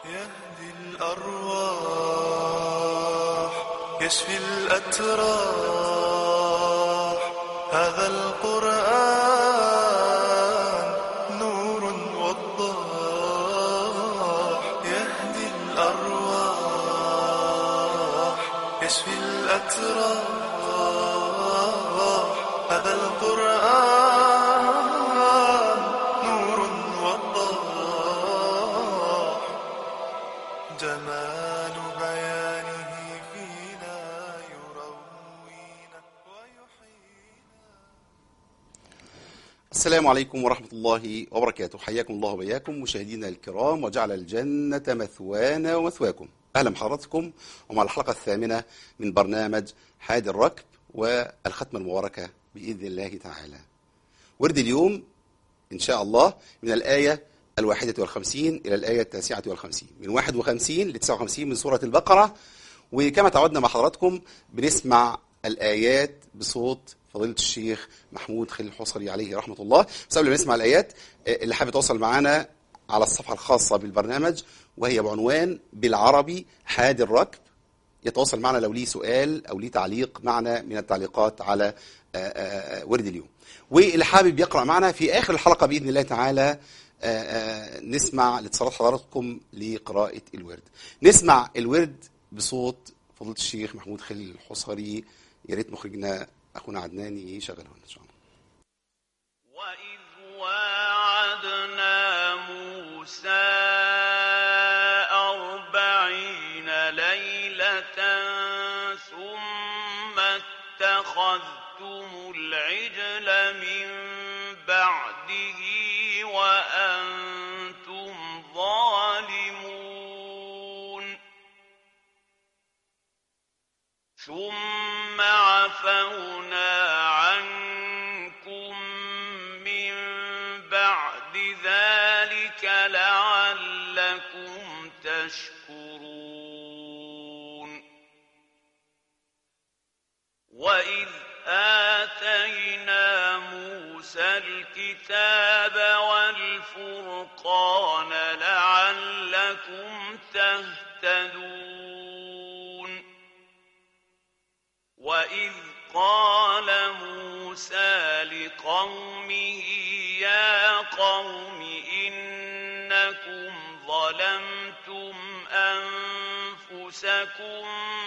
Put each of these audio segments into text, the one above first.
يهدي الأرواح يشفي الأتراح هذا القرآن نور وضاح يهدي الأرواح يشفي الأتراح هذا القرآن نور وضاح جمال بيانه فينا يروينا ويحيينا السلام عليكم ورحمة الله وبركاته حياكم الله وبياكم مشاهدينا الكرام وجعل الجنة مثوانا ومثواكم أهلا بحضراتكم ومع الحلقة الثامنة من برنامج حاد الركب والختمة المباركة بإذن الله تعالى ورد اليوم إن شاء الله من الآية الواحدة والخمسين إلى الآية التاسعة والخمسين من واحد وخمسين لتسعة وخمسين من سورة البقرة وكما تعودنا مع حضراتكم بنسمع الآيات بصوت فضيلة الشيخ محمود خليل الحصري عليه رحمة الله بس قبل ما نسمع الآيات آه، اللي حابب يتواصل معنا على الصفحة الخاصة بالبرنامج وهي بعنوان بالعربي حاد الركب يتواصل معنا لو ليه سؤال أو ليه تعليق معنا من التعليقات على آه، آه، آه، ورد اليوم واللي حابب يقرأ معنا في آخر الحلقة بإذن الله تعالى آه، آه، نسمع لاتصالات حضراتكم لقراءة الورد نسمع الورد بصوت فضيلة الشيخ محمود خليل الحصري يا ريت مخرجنا أخونا عدنان يشغله إن شاء الله وإذ واعدنا موسى أربعين ليلة ثم اتخذتم العجل من بعده وأنتم ظالمون ثم عفونا عنكم من بعد ذلك لعلكم تشكرون وإذ آتينا موسى الكتاب والفرقان لعلكم تهتدون وإذ قال موسى لقومه يا قوم إنكم ظلمتم أنفسكم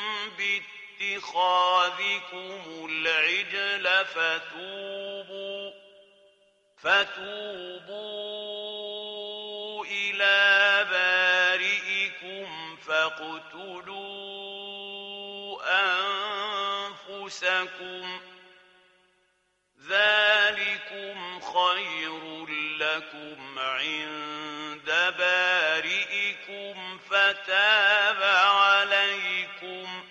باتخاذكم العجل فتوبوا فتوبوا إلى بارئكم فاقتلوا أنفسكم ذلكم خير لكم عند بارئكم فتاب عليكم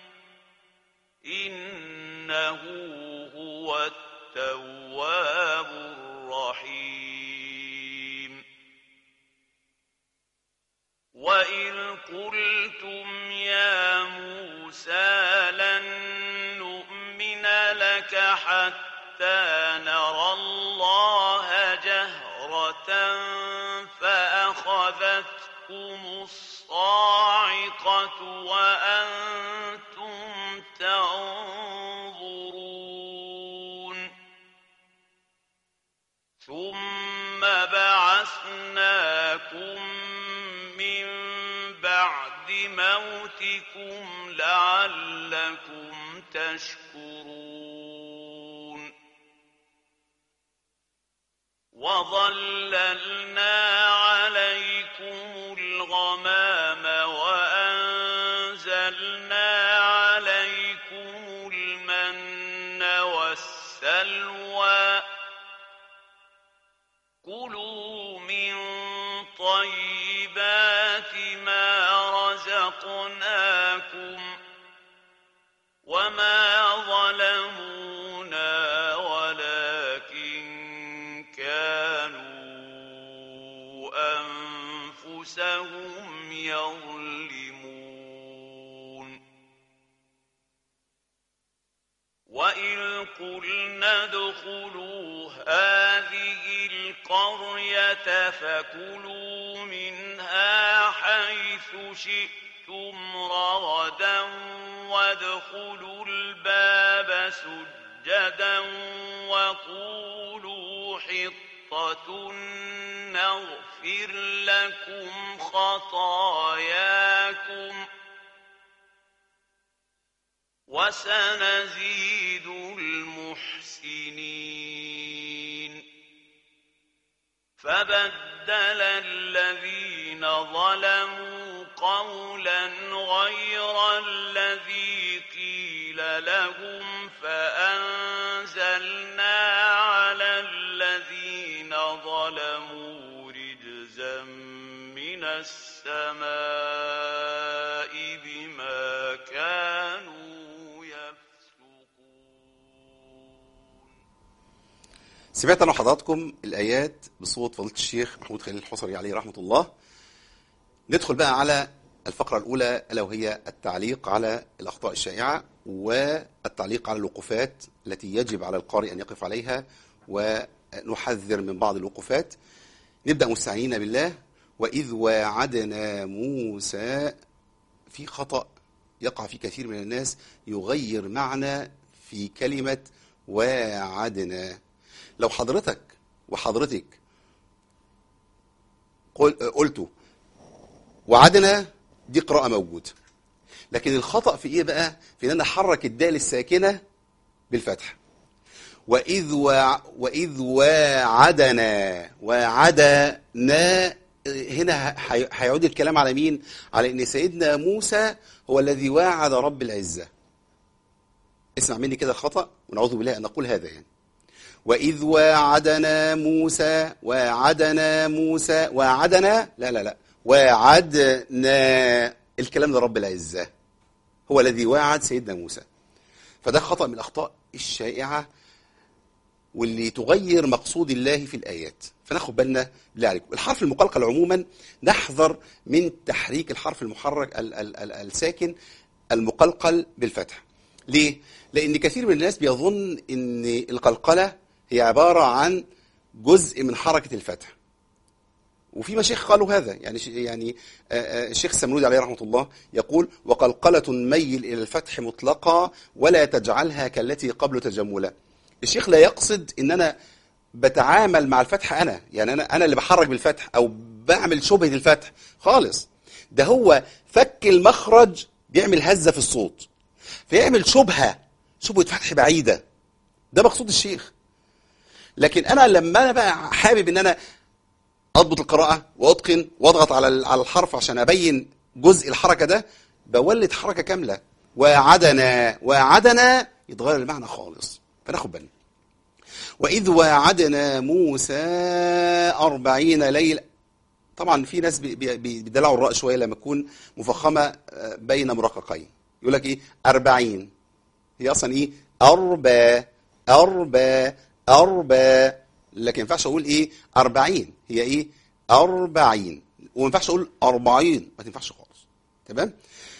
إنه هو التواب الرحيم وإذ قلتم يا موسى لن نؤمن لك حتى نرى الله جهرة فأخذتكم الصاعقة وأنتم تنظرون ثم بعثناكم من بعد موتكم لعلكم تشكرون وظللنا عليكم الغمام وأنزلنا عليكم المن والسلوى كلوا من طيبات ما رزقناكم وما ظلمونا ولكن كانوا أنفسهم يظلمون وإذ قلنا ادخلوا هذه القرية القرية فكلوا منها حيث شئتم رغدا وادخلوا الباب سجدا وقولوا حطة نغفر لكم خطاياكم وسنزيد المحسنين فبدل الذين ظلموا قولا غير الذي قيل لهم فأنزلنا على الذين ظلموا رجزا من السماء بما كانوا يفسقون سمعت انا وحضراتكم الايات بصوت فضيله الشيخ محمود خليل الحصري عليه رحمه الله ندخل بقى على الفقره الاولى الا وهي التعليق على الاخطاء الشائعه والتعليق على الوقوفات التي يجب على القارئ ان يقف عليها ونحذر من بعض الوقوفات نبدا مستعينين بالله واذ واعدنا موسى في خطا يقع في كثير من الناس يغير معنى في كلمه واعدنا لو حضرتك وحضرتك قل قلتوا وعدنا دي قراءة موجودة لكن الخطأ في ايه بقى في ان انا احرك الدال الساكنة بالفتح وإذ وع وإذ واعدنا واعدنا هنا هي- هيعود الكلام على مين على ان سيدنا موسى هو الذي واعد رب العزة اسمع مني كده الخطأ ونعوذ بالله ان نقول هذا يعني وإذ واعدنا موسى واعدنا موسى واعدنا لا لا لا واعدنا الكلام ده رب العزة هو الذي واعد سيدنا موسى فده خطأ من الأخطاء الشائعة واللي تغير مقصود الله في الآيات فناخد بالنا بالله عليكم الحرف المقلقل عموما نحذر من تحريك الحرف المحرك ال ال ال الساكن المقلقل بالفتح ليه؟ لأن كثير من الناس بيظن أن القلقلة هي عبارة عن جزء من حركة الفتح وفي مشايخ قالوا هذا يعني ش- يعني آه، آه، الشيخ السمنودي عليه رحمه الله يقول وقلقلة ميل إلى الفتح مطلقا ولا تجعلها كالتي قبل تجملا الشيخ لا يقصد ان انا بتعامل مع الفتح انا يعني انا انا اللي بحرك بالفتح او بعمل شبهة الفتح خالص ده هو فك المخرج بيعمل هزة في الصوت فيعمل شبهة شبهة فتح بعيدة ده مقصود الشيخ لكن انا لما انا بقى حابب ان انا اضبط القراءه واتقن واضغط على ال- على الحرف عشان ابين جزء الحركه ده بولد حركه كامله وعدنا وعدنا يتغير المعنى خالص فناخد بالنا واذ واعدنا موسى أربعين ليله طبعا في ناس بي- بي- بي- بيدلعوا الراء شويه لما تكون مفخمه آه، بين مرققين يقول لك ايه أربعين هي اصلا ايه أربع أربع أربع لكن ما ينفعش اقول ايه أربعين هي ايه أربعين وما ينفعش اقول أربعين ما تنفعش خالص تمام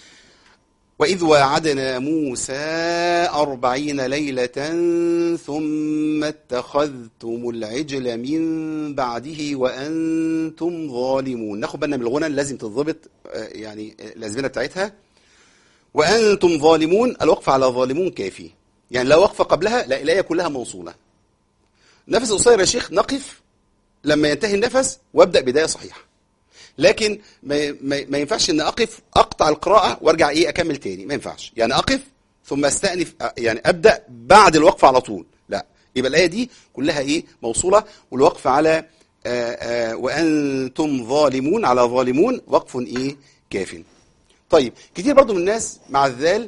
وإذ واعدنا موسى أربعين ليلة ثم اتخذتم العجل من بعده وأنتم ظالمون ناخد بالنا من الغنى لازم تتضبط آه، يعني آه، الأزمنة بتاعتها وأنتم ظالمون الوقف على ظالمون كافي يعني لا وقف قبلها لا الآية كلها موصولة نفس قصير يا شيخ نقف لما ينتهي النفس وابدأ بداية صحيحة لكن ما, ما, ما ينفعش ان اقف اقطع القراءة وارجع ايه اكمل تاني ما ينفعش يعني اقف ثم استأنف يعني ابدأ بعد الوقف على طول لا يبقى الآية دي كلها ايه موصولة والوقف على آآ آآ وأنتم ظالمون على ظالمون وقف ايه كاف طيب كتير برضو من الناس مع الذال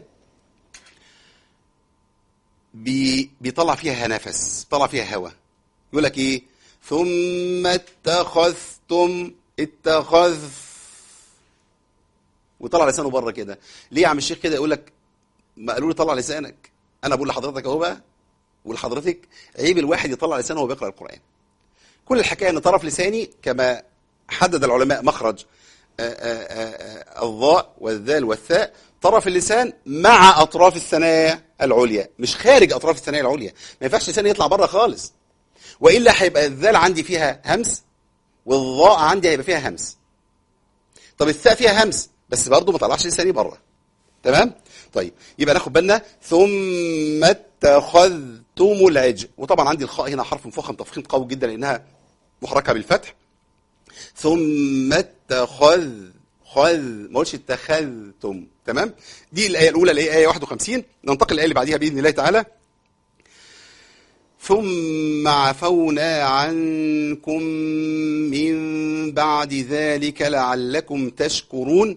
بي بيطلع فيها نفس طلع فيها هوا يقول لك ايه ثم اتخذتم اتخذ وطلع لسانه بره كده ليه يا عم الشيخ كده يقول لك ما قالوا لي طلع لسانك انا بقول لحضرتك اهو بقى ولحضرتك عيب الواحد يطلع لسانه وهو بيقرا القران كل الحكايه ان طرف لساني كما حدد العلماء مخرج آآ آآ الضاء والذال والثاء طرف اللسان مع اطراف الثنايا العليا مش خارج اطراف الثنايا العليا ما ينفعش لساني يطلع بره خالص والا هيبقى الذال عندي فيها همس والظاء عندي هيبقى فيها همس طب الثاء فيها همس بس برضه ما طلعش لساني بره تمام طيب يبقى ناخد بالنا ثم اتخذتم العجل وطبعا عندي الخاء هنا حرف مفخم تفخيم قوي جدا لانها محركه بالفتح ثم اتخذ خذ ما قلتش اتخذتم تمام دي الايه الاولى اللي هي ايه 51 ننتقل الايه اللي بعديها باذن الله تعالى ثم عفونا عنكم من بعد ذلك لعلكم تشكرون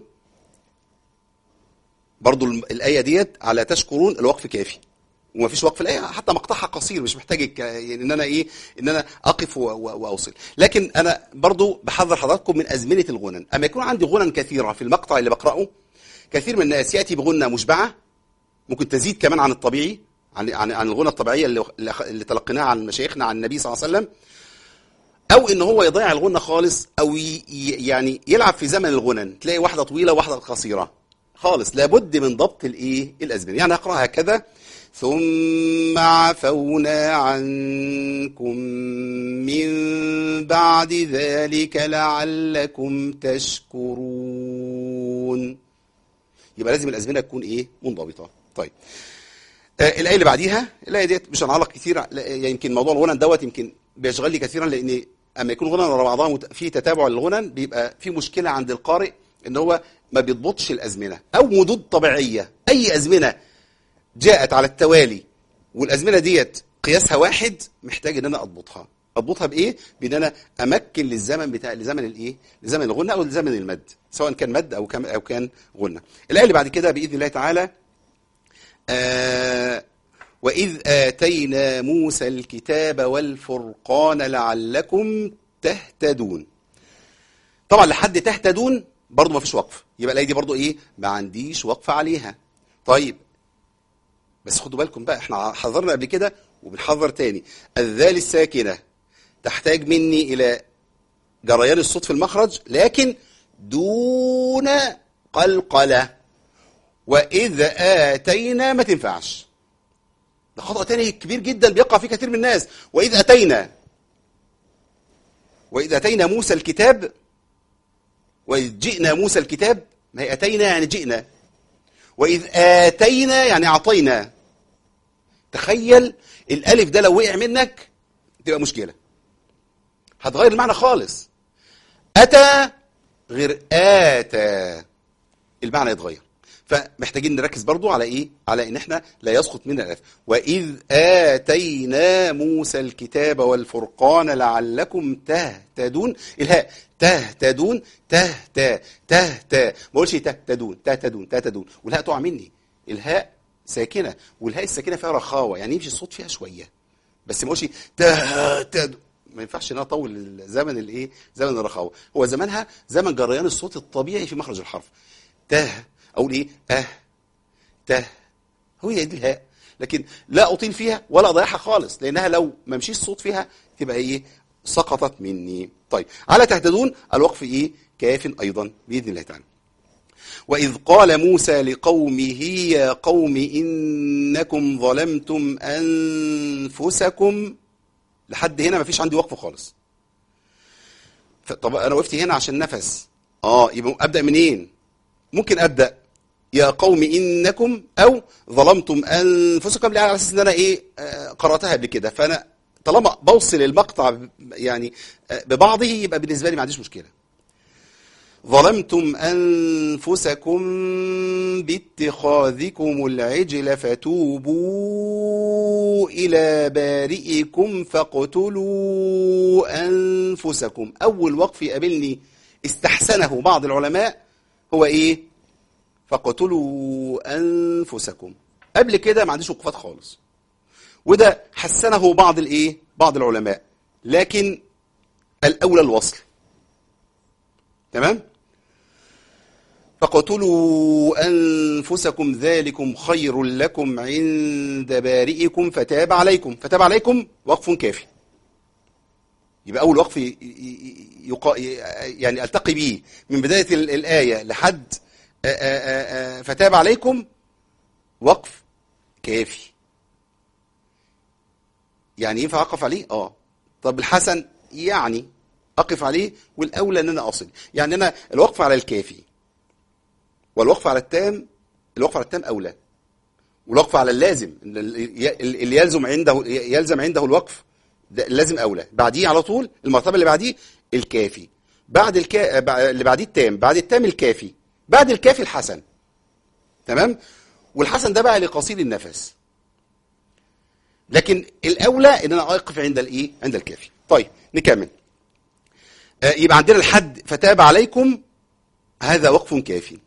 برضو الآية ديت على تشكرون الوقف كافي وما فيش وقف الآية حتى مقطعها قصير مش محتاج الك- يعني ان انا ايه ان انا اقف و- و- واوصل لكن انا برضو بحذر حضراتكم من ازمنة الغنن اما يكون عندي غنن كثيرة في المقطع اللي بقرأه كثير من الناس يأتي بغنة مشبعة ممكن تزيد كمان عن الطبيعي عن عن عن الغنى الطبيعيه اللي اللي تلقيناها عن مشايخنا عن النبي صلى الله عليه وسلم او ان هو يضيع الغنى خالص او ي- ي- يعني يلعب في زمن الغنن تلاقي واحده طويله وواحده قصيره خالص لابد من ضبط الايه الازمنه يعني اقراها هكذا ثم عفونا عنكم من بعد ذلك لعلكم تشكرون يبقى لازم الازمنه تكون ايه منضبطه طيب آه، الايه اللي بعديها الايه ديت مش هنعلق كتير لا، يمكن موضوع الغنن دوت يمكن بيشغل لي كثيرا لان اما يكون غنن ورا بعضها مت- في تتابع للغنن بيبقى في مشكله عند القارئ ان هو ما بيضبطش الازمنه او مدود طبيعيه اي ازمنه جاءت على التوالي والازمنه ديت قياسها واحد محتاج ان انا اضبطها اضبطها بايه بان انا امكن للزمن بتاع لزمن الايه لزمن الغنى او لزمن المد سواء كان مد او كان او كان غنى الايه اللي بعد كده باذن الله تعالى آه وإذ آتينا موسى الكتاب والفرقان لعلكم تهتدون طبعا لحد تهتدون برضو ما فيش وقف يبقى الآية دي برضو إيه ما عنديش وقف عليها طيب بس خدوا بالكم بقى احنا حذرنا قبل كده وبنحذر تاني الذال الساكنة تحتاج مني إلى جريان الصوت في المخرج لكن دون قلقله وإذ آتينا ما تنفعش ده خطأ تاني كبير جدا بيقع فيه كثير من الناس وإذ أتينا وإذ أتينا موسى الكتاب وإذ جئنا موسى الكتاب ما هي أتينا يعني جئنا وإذ آتينا يعني أعطينا تخيل الألف ده لو وقع منك تبقى مشكلة هتغير المعنى خالص أتى غير آتى المعنى يتغير فمحتاجين نركز برضو على ايه على ان احنا لا يسقط منا الالف واذ اتينا موسى الكتاب والفرقان لعلكم تهتدون الهاء تهتدون تهتا تهتا ما اقولش تهتدون تهتدون تهتدون والهاء تقع مني الهاء ساكنه والهاء الساكنه فيها رخاوه يعني يمشي الصوت فيها شويه بس ما اقولش تهتدون ما ينفعش ان انا اطول زمن الايه زمن الرخاوه هو زمانها زمن جريان الصوت الطبيعي في مخرج الحرف ته اقول ايه اه ته هو هي دي الهاء لكن لا اطيل فيها ولا اضيعها خالص لانها لو ما مشيش الصوت فيها تبقى ايه سقطت مني طيب على تهتدون الوقف ايه كاف ايضا باذن الله تعالى وإذ قال موسى لقومه يا قوم إنكم ظلمتم أنفسكم لحد هنا مفيش عندي وقف خالص ف- طب أنا وقفت هنا عشان نفس آه يبقى أبدأ منين ممكن أبدأ يا قوم إنكم أو ظلمتم أنفسكم لا على أساس إن أنا إيه آه، قرأتها قبل كده فأنا طالما بوصل المقطع ب- يعني آه، ببعضه يبقى بالنسبة لي ما عنديش مشكلة ظلمتم أنفسكم باتخاذكم العجل فتوبوا إلى بارئكم فاقتلوا أنفسكم أول وقف يقابلني استحسنه بعض العلماء هو إيه فاقتلوا أنفسكم قبل كده ما عنديش وقفات خالص وده حسنه بعض الإيه بعض العلماء لكن الأولى الوصل تمام فقتلوا أنفسكم ذلكم خير لكم عند بارئكم فتاب عليكم فتاب عليكم وقف كافي يبقى أول وقف ي- ي- يقا يعني ألتقي به من بداية ال- الآية لحد آ- آ- آ- آ- فتاب عليكم وقف كافي يعني ينفع أقف عليه؟ آه طب الحسن يعني اقف عليه والاولى ان انا اصل يعني انا الوقف على الكافي والوقف على التام الوقف على التام اولى والوقف على اللازم اللي يلزم عنده يلزم عنده الوقف ده لازم اولى بعديه على طول المرتبه اللي بعديه الكافي بعد الكا... بع- اللي بعديه التام بعد التام الكافي بعد الكافي الحسن تمام والحسن ده بقى لقصير النفس لكن الاولى ان انا اقف عند الايه عند الكافي طيب نكمل آه، يبقى عندنا الحد فتاب عليكم هذا وقف كافي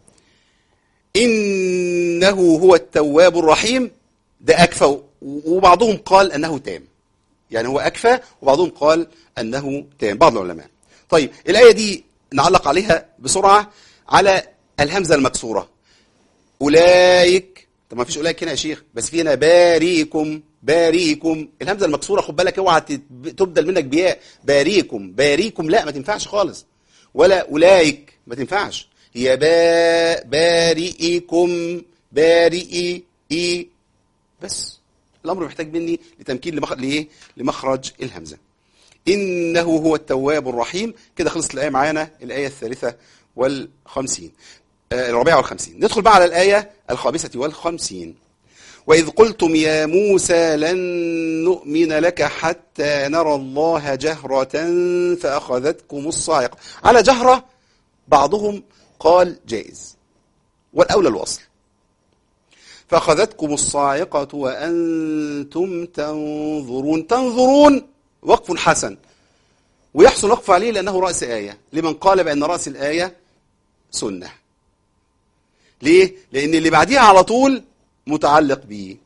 إنه هو التواب الرحيم ده أكفى وبعضهم قال أنه تام يعني هو أكفى وبعضهم قال أنه تام بعض العلماء طيب الآية دي نعلق عليها بسرعة على الهمزة المكسورة أولئك طب ما فيش أولئك هنا يا شيخ بس في هنا باريكم باريكم الهمزة المكسورة خد بالك اوعى تت- تبدل منك بياء باريكم باريكم لا ما تنفعش خالص ولا أولئك ما تنفعش هي با بارئكم بارئي إي بس الأمر محتاج مني لتمكين لمخرج لإيه؟ لمخرج الهمزة إنه هو التواب الرحيم كده خلصت الآية معانا الآية الثالثة والخمسين آه، الرابعة والخمسين ندخل بقى على الآية الخامسة والخمسين وإذ قلتم يا موسى لن نؤمن لك حتى نرى الله جهرة فأخذتكم الصاعقة على جهرة بعضهم قال جائز والأولى الوصل فأخذتكم الصاعقة وأنتم تنظرون تنظرون وقف حسن ويحصل وقف عليه لأنه رأس آية لمن قال بأن رأس الآية سنة ليه؟ لأن اللي بعديها على طول متعلق به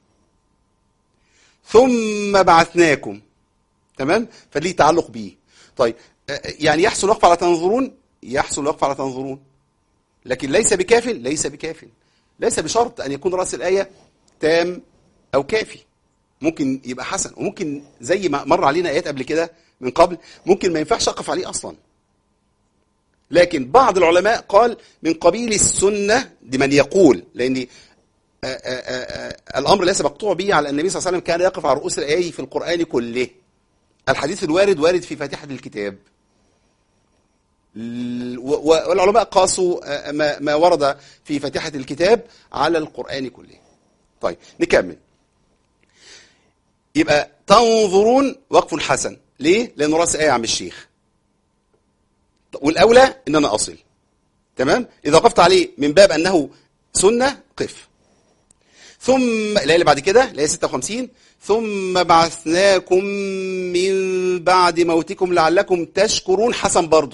ثم بعثناكم تمام فليه تعلق به طيب آه، يعني يحصل وقف على تنظرون يحصل وقف على تنظرون لكن ليس بكاف ليس بكاف ليس بشرط أن يكون رأس الآية تام أو كافي ممكن يبقى حسن وممكن زي ما مر علينا آيات قبل كده من قبل ممكن ما ينفعش أقف عليه أصلا لكن بعض العلماء قال من قبيل السنة لمن يقول لأن آه، آه، آه، آه، الأمر ليس مقطوع به على أن النبي صلى الله عليه وسلم كان يقف على رؤوس الآية في القرآن كله الحديث الوارد وارد في فاتحة الكتاب ال- و- و- والعلماء قاسوا آه، ما ما ورد في فاتحة الكتاب على القرآن كله طيب نكمل يبقى تنظرون وقف حسن ليه؟ لأنه رأس آية يا عم الشيخ والأولى إن أنا أصل تمام؟ إذا وقفت عليه من باب أنه سنة قف ثم الآية اللي بعد كده الآية 56 ثم بعثناكم من بعد موتكم لعلكم تشكرون حسن برضه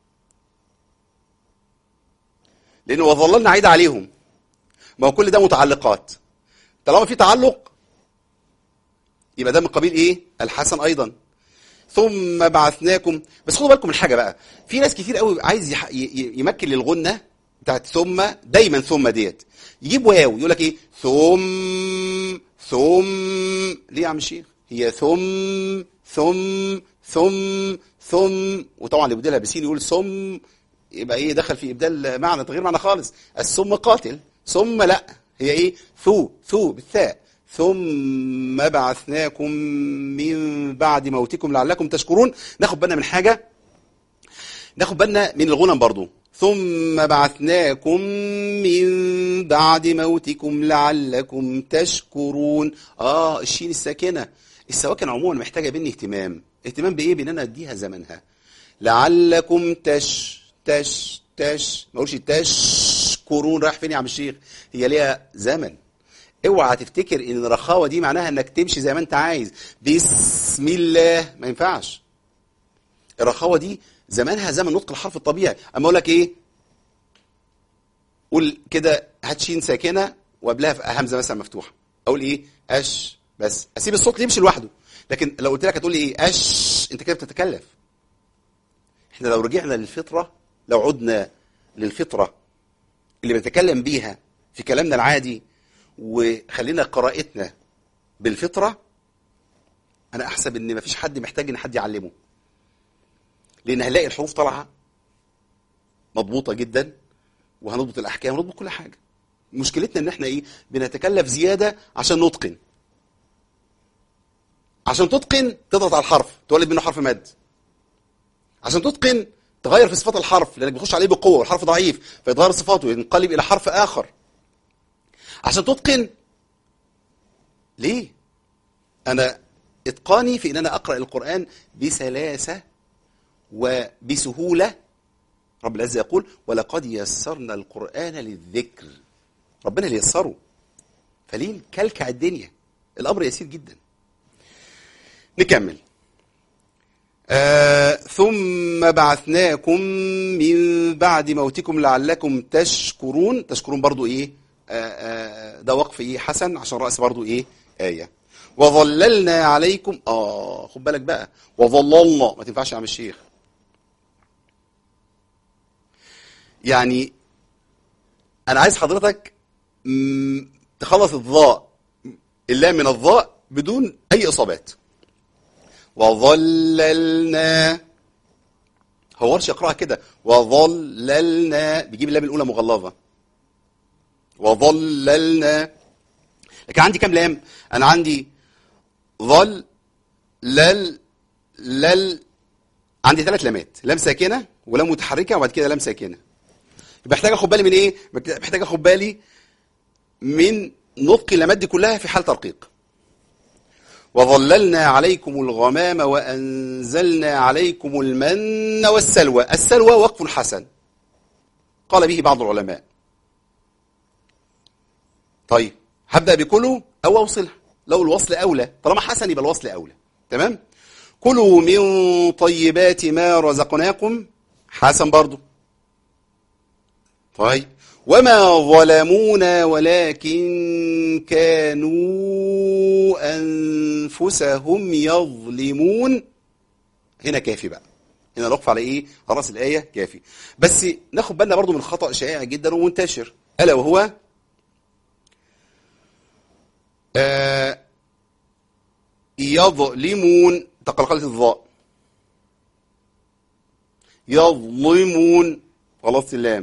لأنه وظللنا عيد عليهم ما هو كل ده متعلقات طالما في تعلق يبقى ده من قبيل ايه الحسن ايضا ثم بعثناكم بس خدوا بالكم من حاجه بقى في ناس كتير قوي عايز يح... ي... ي- يمكن للغنه بتاعت ثم دايما ثم ديت يجيب واو يقول لك ايه ثم ثم ليه يا عم الشيخ هي ثم ثم ثم ثم وطبعا اللي بيبدلها بسين يقول ثم يبقى ايه دخل في ابدال معنى تغيير معنى خالص الثم قاتل ثم لا هي ايه ثو ثو بالثاء ثم بعثناكم من بعد موتكم لعلكم تشكرون ناخد بالنا من حاجه ناخد بالنا من الغنم برضو ثم بعثناكم من بعد موتكم لعلكم تشكرون اه الشين الساكنه السواكن عموما محتاجه مني اهتمام اهتمام بايه بان انا اديها زمنها لعلكم تش تش تش ما اقولش تشكرون رايح فين يا عم الشيخ هي ليها زمن اوعى تفتكر ان الرخاوه دي معناها انك تمشي زي ما انت عايز بسم الله ما ينفعش الرخاوه دي زمانها زمن نطق الحرف الطبيعي اما اقول لك ايه قول كده هات شين ساكنه وقبلها همزه مثلا مفتوحه اقول ايه اش بس اسيب الصوت يمشي لوحده لكن لو قلت لك هتقول لي ايه اش انت كده بتتكلف احنا لو رجعنا للفطره لو عدنا للفطره اللي بنتكلم بيها في كلامنا العادي وخلينا قراءتنا بالفطره انا احسب ان مفيش حد محتاج ان حد يعلمه لان هنلاقي الحروف طالعه مضبوطه جدا وهنضبط الاحكام ونضبط كل حاجه مشكلتنا ان احنا ايه بنتكلف زياده عشان نتقن عشان تتقن تضغط على الحرف تولد منه حرف مد عشان تتقن تغير في صفات الحرف لانك بتخش عليه بقوه والحرف ضعيف فيتغير صفاته ينقلب الى حرف اخر عشان تتقن ليه انا اتقاني في ان انا اقرا القران بسلاسه وبسهوله رب العزه يقول ولقد يسرنا القران للذكر ربنا اللي يسره فليه نكلكع الدنيا الامر يسير جدا نكمل آه ثم بعثناكم من بعد موتكم لعلكم تشكرون تشكرون برضو ايه آه آه ده وقف ايه حسن عشان رأس برضو ايه آية وظللنا عليكم اه خد بالك بقى وظللنا ما تنفعش يا عم الشيخ يعني انا عايز حضرتك مم، تخلص الظاء اللام من الظاء بدون اي اصابات وظللنا هو ورش يقراها كده وظللنا بيجيب اللام الاولى مغلظه وظللنا لكن عندي كام لام انا عندي ظل لل لل عندي ثلاث لامات لام ساكنه ولام متحركه وبعد كده لام ساكنه يبقى محتاج اخد بالي من ايه محتاج اخد بالي من نطق اللامات دي كلها في حال ترقيق وظللنا عليكم الغمام وأنزلنا عليكم المن والسلوى السلوى وقف حسن قال به بعض العلماء طيب هبدأ بكلوا أو أوصلها لو الوصل أولى طالما حسن يبقى الوصل أولى تمام كلوا من طيبات ما رزقناكم حسن برضو طيب وما ظلمونا ولكن كانوا أنفسهم يظلمون هنا كافي بقى هنا نقف على ايه على راس الايه كافي بس ناخد بالنا برضو من خطا شائع جدا ومنتشر الا وهو آه يظلمون تقلقلت الظاء يظلمون خلاص اللام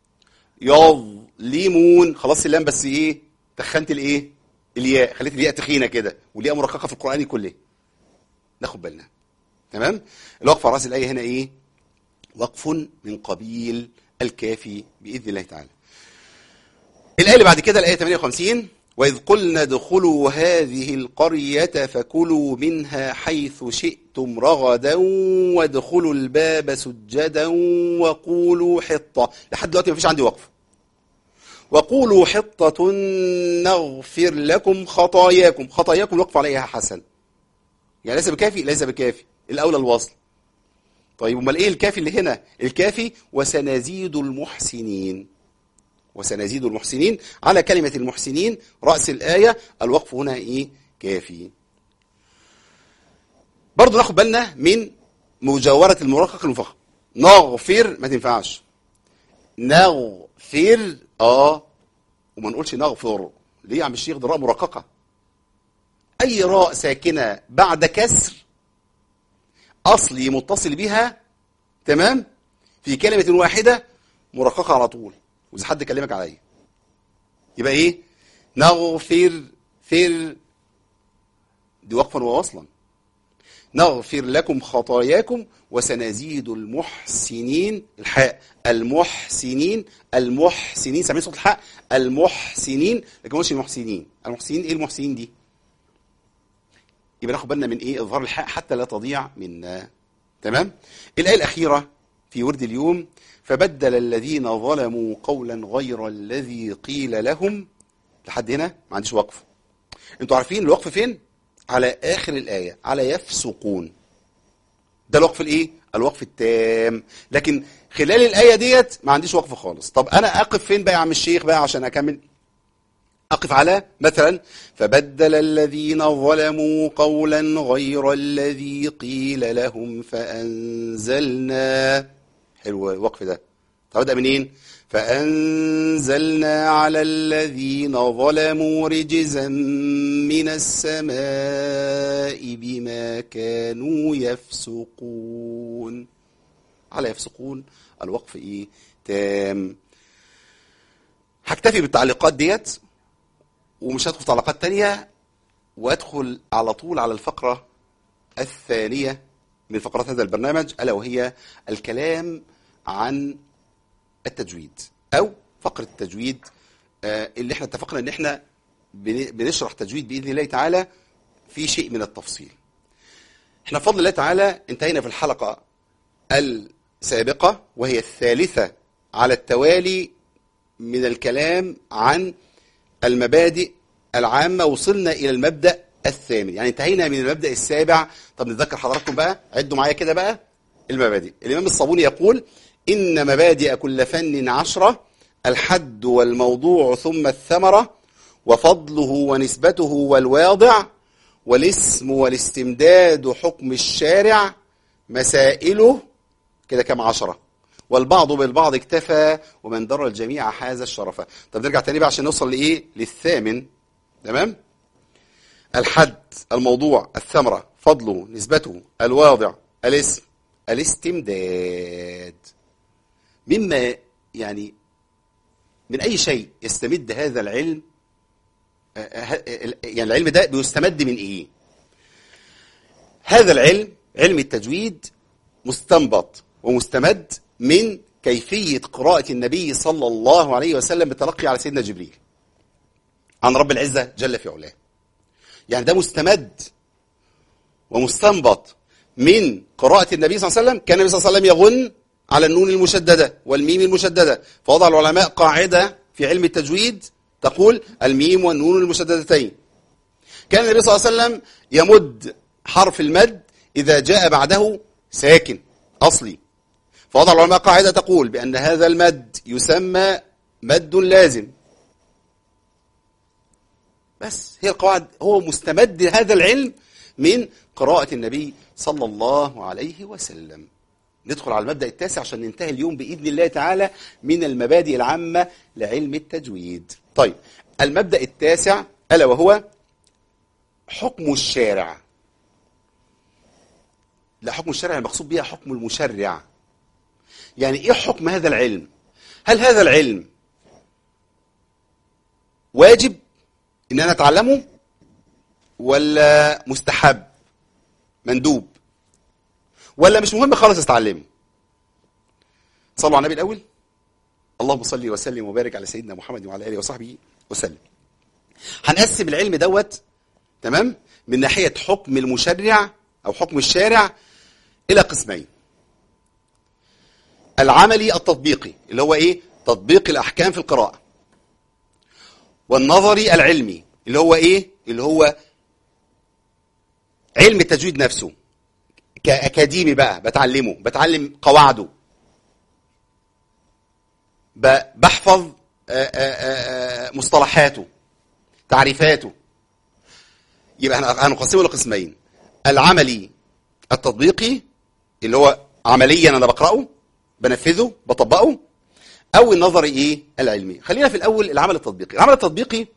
يظلمون خلاص اللام بس ايه تخنت الايه الياء خليت الياء تخينه كده والياء مرققه في القران كله ناخد بالنا تمام الوقف على راس الايه هنا ايه وقف من قبيل الكافي باذن الله تعالى الايه اللي بعد كده الايه 58 واذ قلنا ادخلوا هذه القريه فكلوا منها حيث شئتم رغدا وادخلوا الباب سجدا وقولوا حطه لحد دلوقتي مفيش عندي وقف وقولوا حطة نغفر لكم خطاياكم خطاياكم وقف عليها حسن يعني ليس بكافي ليس بكافي الأولى الوصل طيب امال ايه الكافي اللي هنا الكافي وسنزيد المحسنين وسنزيد المحسنين على كلمة المحسنين رأس الآية الوقف هنا ايه كافي برضو ناخد بالنا من مجاورة المرقق المفخم نغفر ما تنفعش نغفر اه وما نقولش نغفر ليه يا عم الشيخ دي راء مرققه اي راء ساكنه بعد كسر اصلي متصل بها تمام في كلمه واحده مرققه على طول واذا حد كلمك عليا يبقى ايه نغفر فر دي وقفا ووصلا نغفر لكم خطاياكم وسنزيد المحسنين الحاء المحسنين المحسنين سامعين صوت الحاء المحسنين لكن مش المحسنين المحسنين ايه المحسنين دي يبقى ناخد بالنا من ايه اظهار الحاء حتى لا تضيع منا تمام الايه الاخيره في ورد اليوم فبدل الذين ظلموا قولا غير الذي قيل لهم لحد هنا ما عنديش وقف انتوا عارفين الوقف فين على اخر الايه على يفسقون ده الوقف الايه الوقف التام لكن خلال الايه ديت ما عنديش وقف خالص طب انا اقف فين بقى يا عم الشيخ بقى عشان اكمل اقف على مثلا فبدل الذين ظلموا قولا غير الذي قيل لهم فانزلنا حلو الوقف ده طب ابدا منين فأنزلنا على الذين ظلموا رجزا من السماء بما كانوا يفسقون على يفسقون الوقف ايه تام هكتفي بالتعليقات ديت ومش هدخل في تعليقات تانية وادخل على طول على الفقرة الثانية من فقرات هذا البرنامج ألا وهي الكلام عن التجويد أو فقرة التجويد آه، اللي احنا اتفقنا ان احنا بن- بنشرح تجويد بإذن الله تعالى في شيء من التفصيل احنا بفضل الله تعالى انتهينا في الحلقة السابقة وهي الثالثة على التوالي من الكلام عن المبادئ العامة وصلنا إلى المبدأ الثامن يعني انتهينا من المبدأ السابع طب نتذكر حضراتكم بقى عدوا معايا كده بقى المبادئ الإمام الصابوني يقول إن مبادئ كل فن عشرة الحد والموضوع ثم الثمرة وفضله ونسبته والواضع والاسم والاستمداد حكم الشارع مسائله كده كام عشرة والبعض بالبعض اكتفى ومن در الجميع حاز الشرف طب نرجع تاني بقى عشان نوصل لإيه للثامن تمام الحد الموضوع الثمرة فضله نسبته الواضع الاسم الاستمداد مما يعني من أي شيء يستمد هذا العلم آه، آه، يعني العلم ده بيستمد من إيه هذا العلم علم التجويد مستنبط ومستمد من كيفية قراءة النبي صلى الله عليه وسلم بالتلقي على سيدنا جبريل عن رب العزة جل في علاه يعني ده مستمد ومستنبط من قراءة النبي صلى الله عليه وسلم كان النبي صلى الله عليه وسلم يغن على النون المشددة والميم المشددة فوضع العلماء قاعدة في علم التجويد تقول الميم والنون المشددتين كان النبي صلى الله عليه وسلم يمد حرف المد إذا جاء بعده ساكن أصلي فوضع العلماء قاعدة تقول بأن هذا المد يسمى مد لازم بس هي القواعد هو مستمد هذا العلم من قراءة النبي صلى الله عليه وسلم ندخل على المبدأ التاسع عشان ننتهي اليوم بإذن الله تعالى من المبادئ العامة لعلم التجويد طيب المبدأ التاسع ألا وهو حكم الشارع لا حكم الشارع المقصود بها حكم المشرع يعني ايه حكم هذا العلم هل هذا العلم واجب ان انا اتعلمه ولا مستحب مندوب ولا مش مهم خالص اتعلمه صلوا على النبي الاول اللهم صل وسلم وبارك على سيدنا محمد وعلى اله وصحبه وسلم هنقسم العلم دوت تمام من ناحيه حكم المشرع او حكم الشارع الى قسمين العملي التطبيقي اللي هو ايه تطبيق الاحكام في القراءه والنظري العلمي اللي هو ايه اللي هو علم التجويد نفسه كاكاديمي بقى بتعلمه بتعلم قواعده ب- بحفظ آه، آه، آه، مصطلحاته تعريفاته يبقى هن- هنقسمه لقسمين العملي التطبيقي اللي هو عمليا انا بقراه بنفذه بطبقه او النظري ايه العلمي خلينا في الاول العمل التطبيقي العمل التطبيقي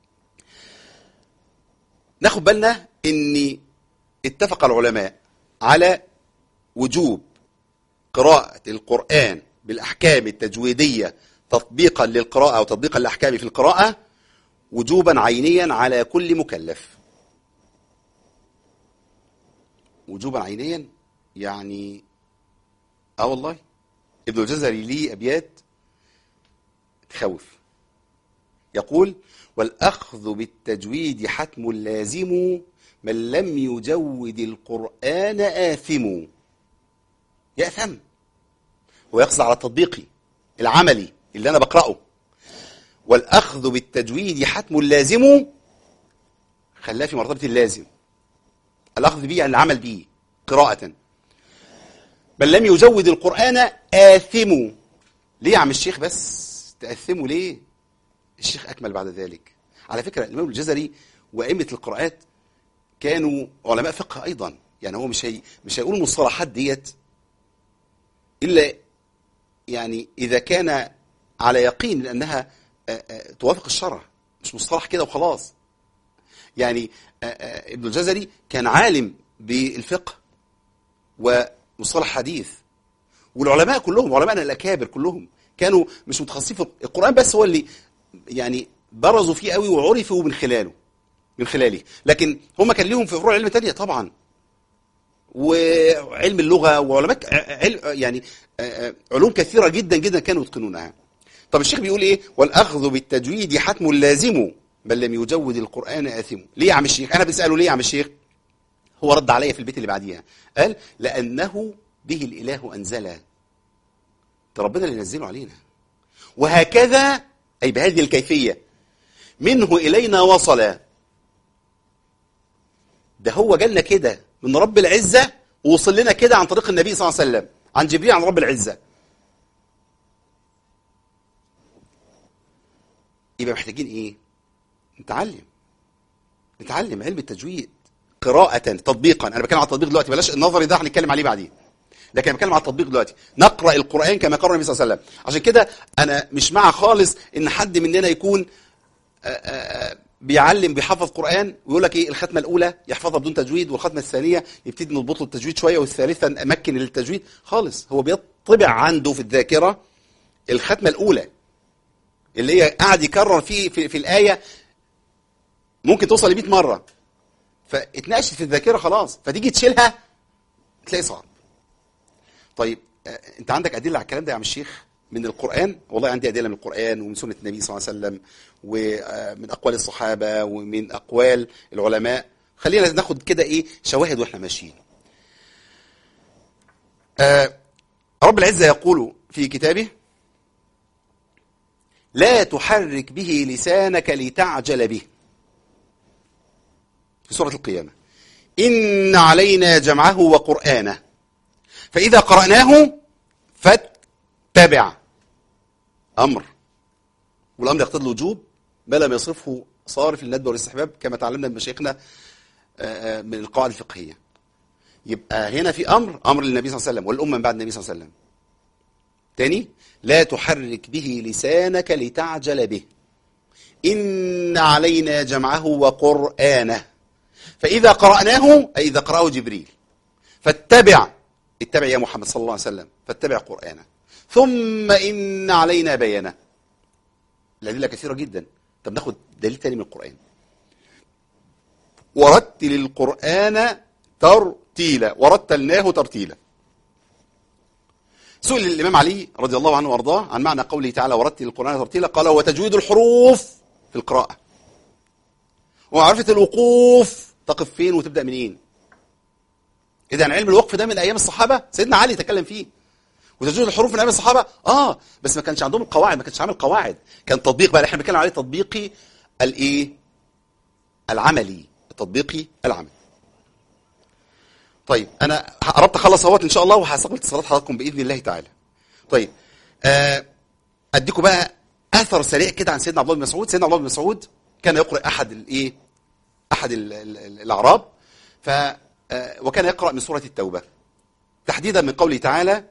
ناخد بالنا ان اتفق العلماء على وجوب قراءة القرآن بالأحكام التجويدية تطبيقا للقراءة أو تطبيقا للأحكام في القراءة وجوبا عينيا على كل مكلف وجوبا عينيا يعني اه والله ابن الجزري ليه ابيات تخوف يقول والاخذ بالتجويد حتم لازم من لم يجود القران اثم ياثم هو يقصد على التطبيقي العملي اللي انا بقراه والاخذ بالتجويد حتم لازم خلاه في مرتبه اللازم الاخذ به يعني العمل به قراءه بل لم يجود القرآن آثموا ليه يا عم الشيخ بس تأثموا ليه الشيخ أكمل بعد ذلك على فكرة الإمام الجزري وأئمة القراءات كانوا علماء فقه أيضا يعني هو مش هي مش هيقول المصطلحات ديت إلا يعني إذا كان على يقين أنها آه، آه، توافق الشرع مش مصطلح كده وخلاص يعني آه، آه، ابن الجزري كان عالم بالفقه ومصطلح حديث والعلماء كلهم علماءنا الاكابر كلهم كانوا مش متخصصين في القران بس هو اللي يعني برزوا فيه قوي وعرفوا من خلاله من خلاله لكن هم كان ليهم في فروع علم تانية طبعا وعلم اللغة وعلماء عل- يعني آه، آه، علوم كثيرة جدا جدا كانوا يتقنونها طب الشيخ بيقول ايه والأخذ بالتجويد حتم لازم من لم يجود القرآن آثم ليه يا عم الشيخ أنا بسأله ليه يا عم الشيخ هو رد عليا في البيت اللي بعديها قال لأنه به الإله أنزل ده ربنا اللي نزله علينا وهكذا أي بهذه الكيفية منه إلينا وصل ده هو جالنا كده من رب العزة ووصل لنا كده عن طريق النبي صلى الله عليه وسلم عن جبريل عن رب العزة يبقى محتاجين ايه نتعلم نتعلم علم التجويد قراءة تطبيقا انا بتكلم على التطبيق دلوقتي بلاش النظري ده هنتكلم عليه بعدين لكن انا بتكلم على التطبيق دلوقتي نقرا القران كما قرأ النبي صلى الله عليه وسلم عشان كده انا مش مع خالص ان حد مننا يكون آه، آه، بيعلم بيحفظ قرآن ويقول لك ايه الختمة الأولى يحفظها بدون تجويد والختمة الثانية يبتدي نضبط له التجويد شوية والثالثة نمكن للتجويد خالص هو بيطبع عنده في الذاكرة الختمة الأولى اللي هي قاعد يكرر فيه في, في الآية ممكن توصل ل 100 مرة فاتناقشت في الذاكرة خلاص فتيجي تشيلها تلاقي صعب طيب آه، انت عندك ادله على الكلام ده يا عم الشيخ من القران والله عندي ادله من القران ومن سنه النبي صلى الله عليه وسلم ومن اقوال الصحابه ومن اقوال العلماء خلينا ناخد كده ايه شواهد واحنا ماشيين آه، رب العزه يقول في كتابه لا تحرك به لسانك لتعجل به في سوره القيامه ان علينا جمعه وقرانه فإذا قرأناه فاتبع أمر والأمر يقتضي الوجوب ما لم يصرفه صارف للندب والاستحباب كما تعلمنا من مشايخنا آه، آه، من القواعد الفقهية يبقى هنا في أمر أمر للنبي صلى الله عليه وسلم والأمة من بعد النبي صلى الله عليه وسلم تاني لا تحرك به لسانك لتعجل به إن علينا جمعه وقرآنه فإذا قرأناه أي إذا قرأه جبريل فاتبع اتبع يا محمد صلى الله عليه وسلم فاتبع قرآنه ثم إن علينا بيانه الأدلة كثيرة جدا طب ناخد دليل تاني من القرآن ورتل القرآن ترتيلا ورتلناه ترتيلا سئل الإمام علي رضي الله عنه وأرضاه عن معنى قوله تعالى ورتل القرآن ترتيلا قال هو تجويد الحروف في القراءة ومعرفة الوقوف تقف فين وتبدأ منين اذا علم الوقف ده من ايام الصحابه سيدنا علي تكلم فيه وتجويد الحروف من ايام الصحابه اه بس ما كانش عندهم القواعد ما كانش عامل قواعد كان تطبيق بقى اللي احنا بنتكلم عليه تطبيقي الايه العملي التطبيقي العملي طيب انا قربت اخلص اهوت ان شاء الله وهستقبل اتصالات حضراتكم باذن الله تعالى طيب آه اديكم بقى اثر سريع كده عن سيدنا عبد الله بن مسعود سيدنا عبد الله بن مسعود كان يقرا احد الايه احد ال- ال- ال- الاعراب ف آه، وكان يقرا من سوره التوبه تحديدا من قوله تعالى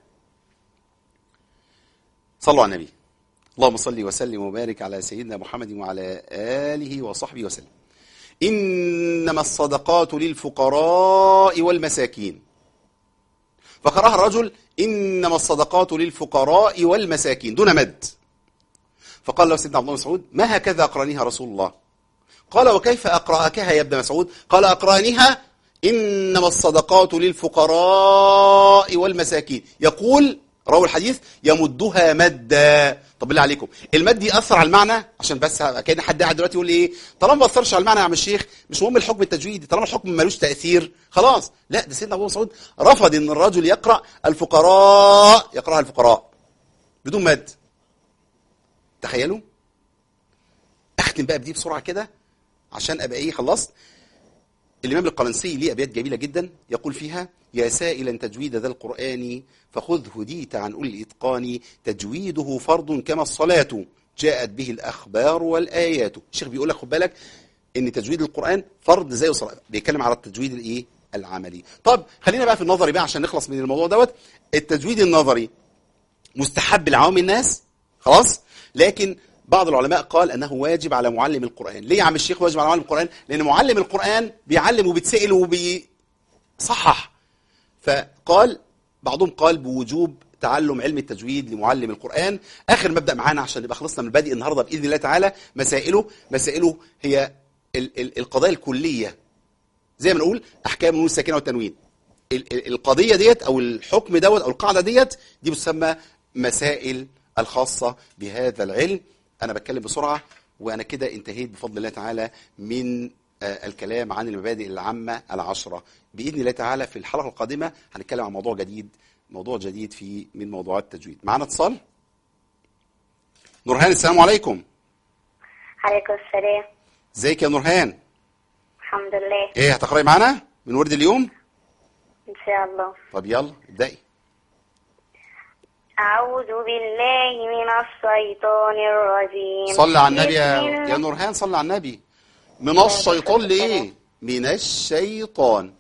صلوا على النبي اللهم صل وسلم وبارك على سيدنا محمد وعلى اله وصحبه وسلم انما الصدقات للفقراء والمساكين فقراها الرجل انما الصدقات للفقراء والمساكين دون مد فقال له سيدنا عبد الله بن مسعود ما هكذا اقرانيها رسول الله قال وكيف أقرأكها يا ابن مسعود قال أقرانها إنما الصدقات للفقراء والمساكين يقول راوي الحديث يمدها مدا طب بالله عليكم المد يأثر على المعنى عشان بس كان حد قاعد دلوقتي يقول لي ايه طالما ما أثرش على المعنى يا عم الشيخ مش مهم الحكم التجويدي طالما الحكم ملوش تأثير خلاص لا ده سيدنا أبو مسعود رفض إن الرجل يقرأ الفقراء يقرأها الفقراء بدون مد تخيلوا اختم بقى بدي بسرعه كده عشان ابقى ايه خلصت الامام القلنسي ليه ابيات جميله جدا يقول فيها يا سائلا تجويد ذا القران فخذ هديت عن اولي الاتقان تجويده فرض كما الصلاه جاءت به الاخبار والايات الشيخ بيقول لك خد بالك ان تجويد القران فرض زي الصلاه بيتكلم على التجويد الايه العملي طب خلينا بقى في النظري بقى عشان نخلص من الموضوع دوت التجويد النظري مستحب لعوام الناس خلاص لكن بعض العلماء قال انه واجب على معلم القران ليه يا عم الشيخ واجب على معلم القران لان معلم القران بيعلم وبيتسال وبيصحح فقال بعضهم قال بوجوب تعلم علم التجويد لمعلم القران اخر مبدا معانا عشان نبقى خلصنا من البادئ النهارده باذن الله تعالى مسائله مسائله هي ال ال القضايا الكليه زي ما نقول احكام النون الساكنه والتنوين ال ال القضيه ديت او الحكم دوت او القاعده ديت دي بتسمى مسائل الخاصه بهذا العلم انا بتكلم بسرعه وانا كده انتهيت بفضل الله تعالى من آه، الكلام عن المبادئ العامه العشره باذن الله تعالى في الحلقه القادمه هنتكلم عن موضوع جديد موضوع جديد في من موضوعات التجويد معانا اتصال نورهان السلام عليكم عليكم السلام ازيك يا نورهان الحمد لله ايه هتقراي معانا من ورد اليوم إن شاء الله طب يلا ابدأي أعوذ بالله من الشيطان الرجيم صلي على النبي يا, بسم يا الله- نورهان صلي على النبي من الشيطان لإيه من الشيطان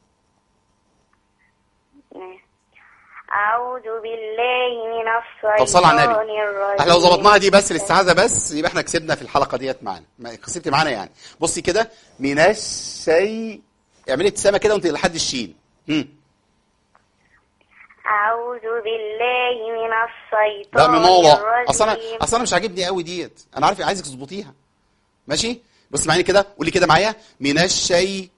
أعوذ بالله من الشيطان طب صلي على النبي الرجيم احنا لو ظبطناها دي بس الاستعاذة بس يبقى احنا كسبنا في الحلقة ديت معانا ما- كسبت معانا يعني بصي كده من الشيء اعملي ابتسامة كده وانت لحد الشين هم. أعوذ بالله من لا الشيطان من الله الرجيم اصل انا اصل انا مش عاجبني قوي ديت انا عارف عايزك تظبطيها ماشي بص معايا كده قولي كده معايا من الشيء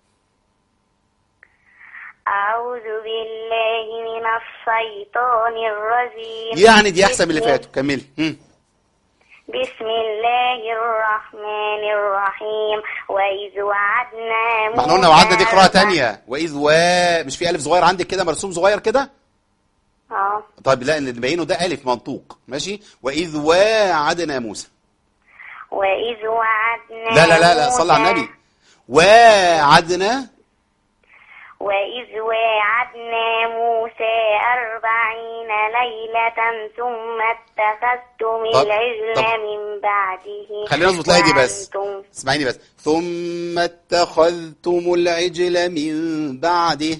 أعوذ بالله من الشيطان الرجيم يعني دي احسن من اللي بسم- فاتوا كملي هم. بسم الله الرحمن الرحيم وإذ وعدنا ما احنا قلنا وعدنا دي قراءة موسى تانية وإذ و مش في ألف صغير عندك كده مرسوم صغير كده اه طيب لا اللي نبينه ده ألف منطوق ماشي وإذ وعدنا موسى وإذ وعدنا لا لا لا لا صلى على موسى- النبي وعدنا وإذ واعدنا موسى أربعين ليلة ثم اتخذتم طب- العجل طب. من بعده خلينا نظبط الآية دي بس وأنتم اسمعيني بس ثم اتخذتم العجل من بعده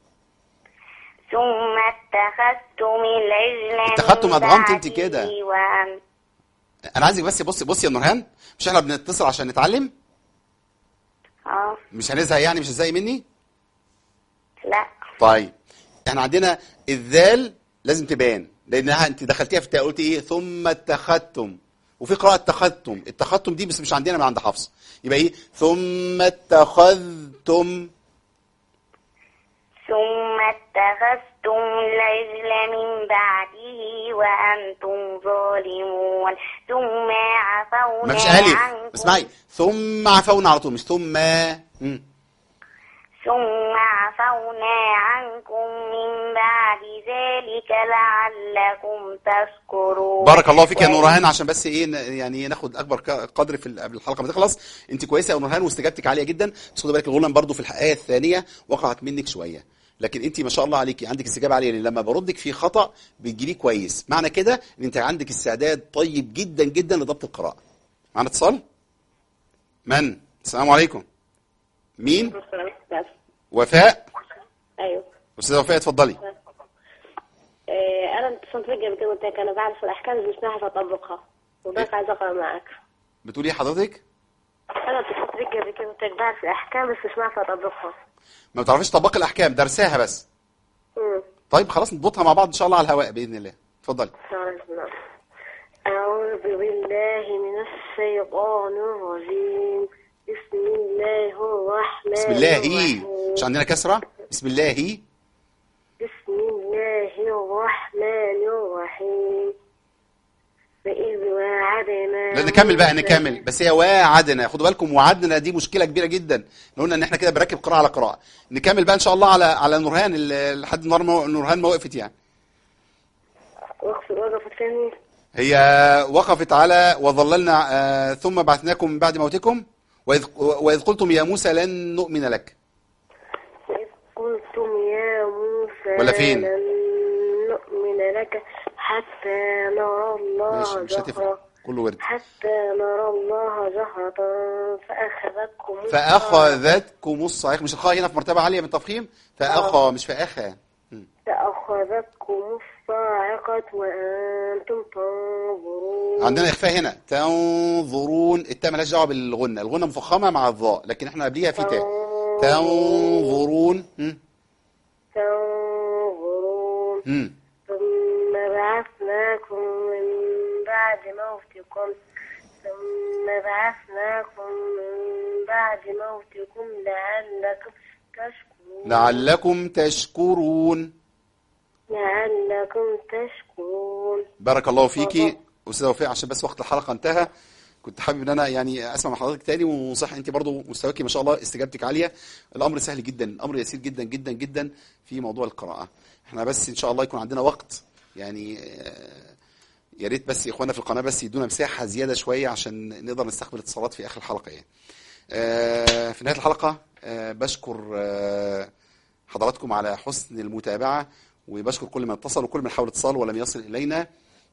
ثم اتخذتم العجل اتخذتم من أدغمت انت بعده كده. وأن- أنا عايزك بس بصي بصي يا نورهان مش احنا بنتصل عشان نتعلم اه مش هنزهق يعني مش هتزهقي مني لا طيب احنا عندنا الذال لازم تبان لانها انت دخلتيها في التاء قلت ايه ثم اتخذتم وفي قراءة اتخذتم التخذتم دي بس مش عندنا من عند حفص يبقى ايه ثم اتخذتم ثم اتخذتم العجل من بعده وأنتم ظالمون ثم عفونا ما فيش الف عنكم اسمعي ثم عفونا على طول مش ثم مم. ثم عفونا عنكم من بعد ذلك لعلكم تشكرون بارك الله فيك يا و- نورهان عشان بس ايه ن- يعني ناخد اكبر ك- قدر في ال- قبل الحلقه ما تخلص انت كويسه يا نورهان واستجابتك عاليه جدا بس خدي بالك الغلم برضو في الحقيقه الثانيه وقعت منك شويه لكن انت ما شاء الله عليكي عندك استجابه عاليه لان لما بردك في خطا بتجيبيه كويس معنى كده ان انت عندك استعداد طيب جدا جدا لضبط القراءه معانا اتصال من السلام عليكم مين وفاء ايوه استاذه وفاء اتفضلي إيه انا اتصلت بيك قبل كده قلت لك انا بعرف الاحكام بس مش عارفه اطبقها وبس عايزه اقرا معاك بتقولي ايه حضرتك انا اتصلت بيك قبل كده قلت لك بعرف الاحكام بس مش عارفه اطبقها ما بتعرفيش تطبقي الاحكام درساها بس امم طيب خلاص نضبطها مع بعض ان شاء الله على الهواء باذن الله اتفضلي أعوذ بالله من الشيطان الرجيم بسم الله الرحمن بسم الله الرحيم مش عندنا كسرة بسم الله بسم الله الرحمن الرحيم وإذ وعدنا لا نكمل بقى موسى- نكمل بس هي وعدنا خدوا بالكم وعدنا دي مشكلة كبيرة جدا لو قلنا ان احنا كده بنركب قراءة على قراءة نكمل بقى ان شاء الله على على نورهان ال- لحد النهار ما نورهان ما وقفت يعني وقف وقفت فين هي وقفت على وظللنا آه، ثم بعثناكم من بعد موتكم وإذ, وإذ قلتم يا موسى لن نؤمن لك وإذ قلتم يا موسى ولا فين؟ لن نؤمن لك حتى نرى الله ماشي مش هتفرق جهرة كله ورد حتى نرى الله جهرة فأخذتكم الصاعقة. فأخذتكم الصاعقة مش الخاء هنا في مرتبة عالية من التفخيم فأخا مش فأخا مم. فأخذتكم الصاعقة وأنتم تنظرون عندنا إخفاء هنا تنظرون التاء مالهاش دعوة بالغنة الغنة مفخمة مع الظاء لكن احنا قبليها في تاء تنظرون مم. تنظرون مم. ثم بعثناكم من بعد موتكم ثم بعثناكم من بعد موتكم لعلكم تشكرون لعلكم تشكرون لعلكم تشكرون بارك الله فيكي استاذه وفاء عشان بس وقت الحلقه انتهى كنت حابب ان انا يعني اسمع من حضرتك تاني وصح انت برضو مستواكي ما شاء الله استجابتك عاليه الامر سهل جدا الامر يسير جدا جدا جدا في موضوع القراءه احنا بس ان شاء الله يكون عندنا وقت يعني آه، يا ريت بس اخواننا في القناه بس يدونا مساحه زياده شويه عشان نقدر نستقبل اتصالات في اخر الحلقه يعني آه، في نهايه الحلقه آه، بشكر آه، حضراتكم على حسن المتابعه وبشكر كل من اتصل وكل من حاول اتصال ولم يصل الينا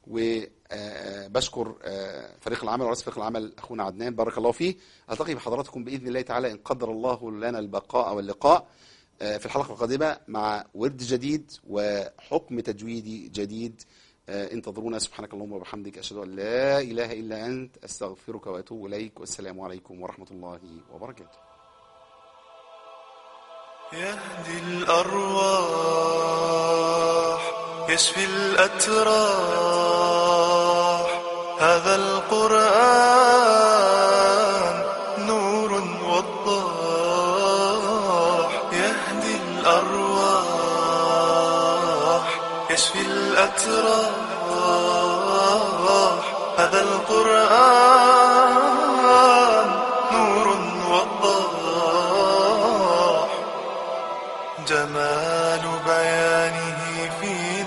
وبشكر فريق العمل ورئيس فريق العمل اخونا عدنان بارك الله فيه التقي بحضراتكم باذن الله تعالى ان قدر الله لنا البقاء واللقاء آه، في الحلقه القادمه مع ورد جديد وحكم تجويدي جديد آه، انتظرونا سبحانك اللهم وبحمدك اشهد ان لا اله الا انت استغفرك واتوب اليك والسلام عليكم ورحمه الله وبركاته يهدي الأرواح يشفي الأتراح هذا القرآن نور وضاح يهدي الأرواح يشفي الأتراح هذا القرآن نور وضاح جمال بيانه فينا